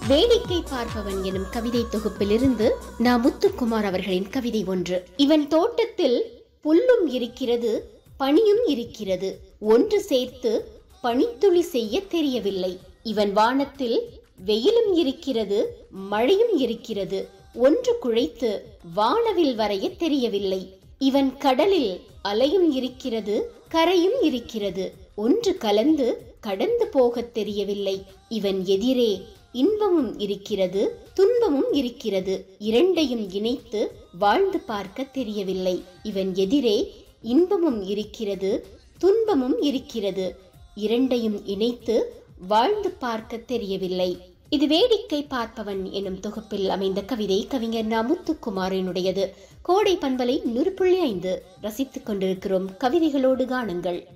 வேடிக்கை பார்ப்பவன் எனும் கவிதை தொகுப்பிலிருந்து நா முத்துக்குமார் அவர்களின் கவிதை ஒன்று இவன் தோட்டத்தில் புல்லும் இருக்கிறது பனியும் இருக்கிறது ஒன்று சேர்த்து பனித்துளி செய்ய தெரியவில்லை இவன் வானத்தில் வெயிலும் இருக்கிறது மழையும் இருக்கிறது ஒன்று குழைத்து வானவில் வரைய தெரியவில்லை இவன் கடலில் அலையும் இருக்கிறது கரையும் இருக்கிறது ஒன்று கலந்து கடந்து போகத் தெரியவில்லை இவன் எதிரே இன்பமும் இருக்கிறது துன்பமும் இருக்கிறது இரண்டையும் இணைத்து வாழ்ந்து பார்க்க தெரியவில்லை இவன் எதிரே இன்பமும் இருக்கிறது துன்பமும் இருக்கிறது இரண்டையும் இணைத்து வாழ்ந்து பார்க்க தெரியவில்லை இது வேடிக்கை பார்ப்பவன் எனும் தொகுப்பில் அமைந்த கவிதை கவிஞர் நா முத்துக்குமாரினுடையது கோடை பண்பலை நூறு புள்ளி ஐந்து ரசித்துக் கொண்டிருக்கிறோம் கவிதைகளோடு காணுங்கள்